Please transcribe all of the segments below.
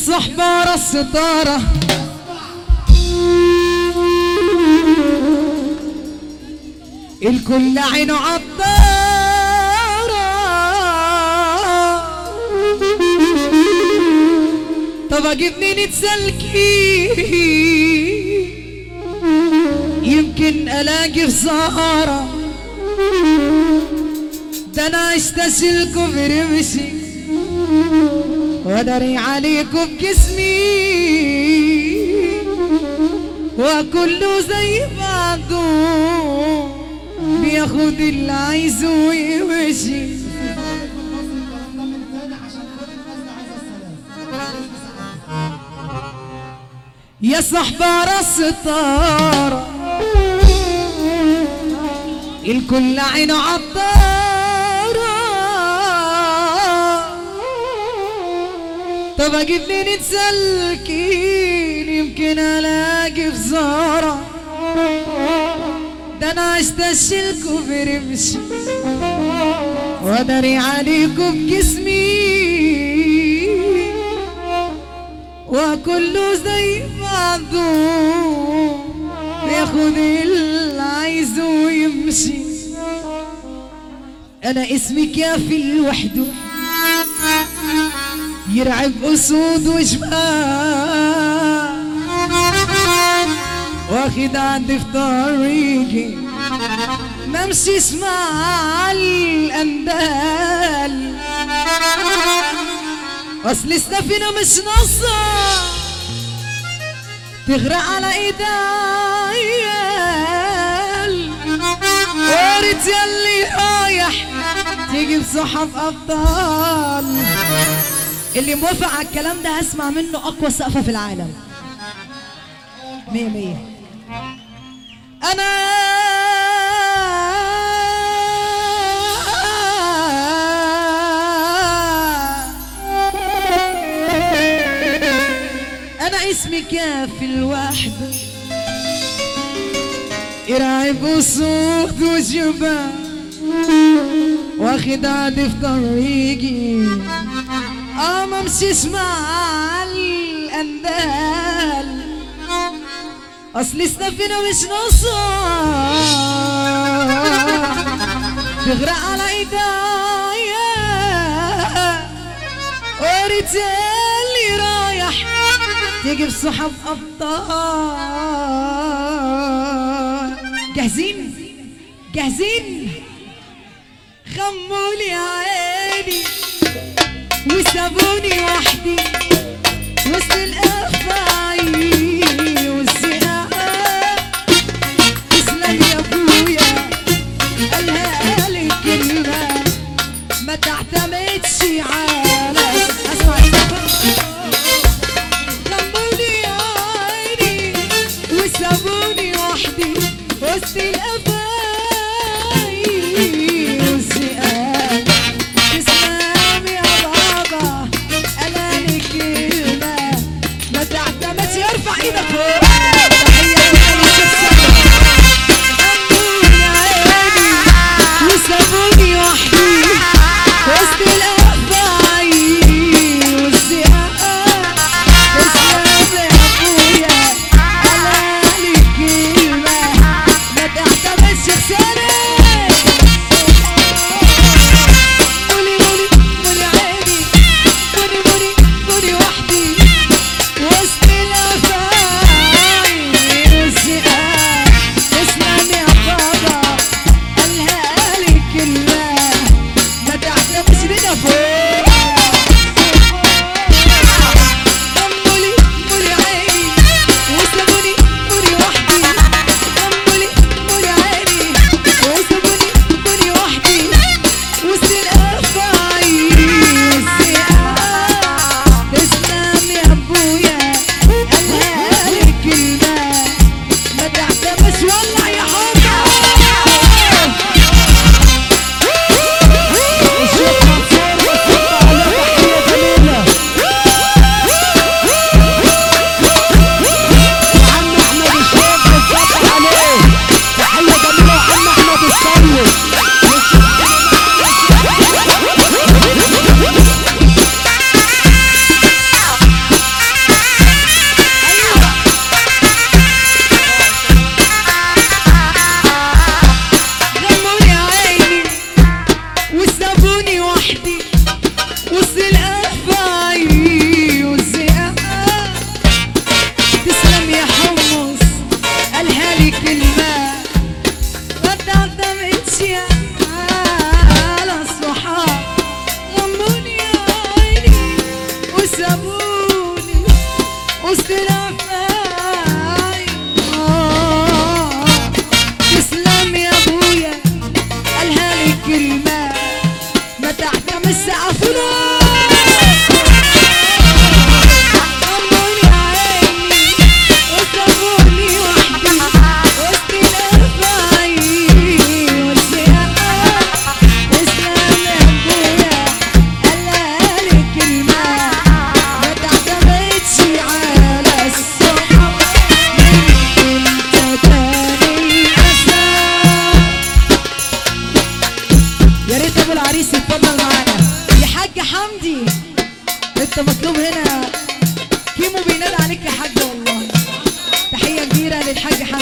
صحبار الستارة الكل عينه عطارة طب اجيب منين تسلكي يمكن الاقي خسارة ده انا عشت اشيلكوا برمشي ودري عليكم بجسمي وكله زي بعضه بياخد اللي عايزه ويمشي يا صحبة راس الطارة الكل عينه عطارة طب اجيب منين تسلكين يمكن الاقي بزارة ده انا عشت اشيلكوا برمشي وادري عليكم بجسمي وكله زي بعضه بياخد اللي عايزه ويمشي انا اسمي كافي لوحده يرعب اسود وجبال واخد عندي في طريقي ما امشيش مع الاندال اصل السفينه مش ناقصه تغرق على ايديال وريت يلي رايح تيجي بصحف ابطال اللي موافق على الكلام ده هسمع منه اقوى سقفه في العالم مية مية انا انا اسمي كافي الوحدة يرعب وصوت وجبال واخد عادي في طريقي اه ما امشيش مع الاندال اصل السفينه مش ناقصه تغرق على ايديا وريت اللي رايح تيجي بصحف ابطال جاهزين جاهزين خمولي عيني وسابوني وحدي وسط الافاعي والسقاء تسلم يا ابويا قالها لي كلمه ما تعتمدش على اسمع السفر خمولي عيني وسابوني وحدي وسط الافاعي والسقاء تسلم يا بابا انا لي كلمه ما تعتمدش ارفع ايدك فوق تحيه لكل شخص خمولي عيني وسابوني وحدي وسط الافاعي والسقاء تسلم يا ابويا انا لي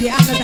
احلى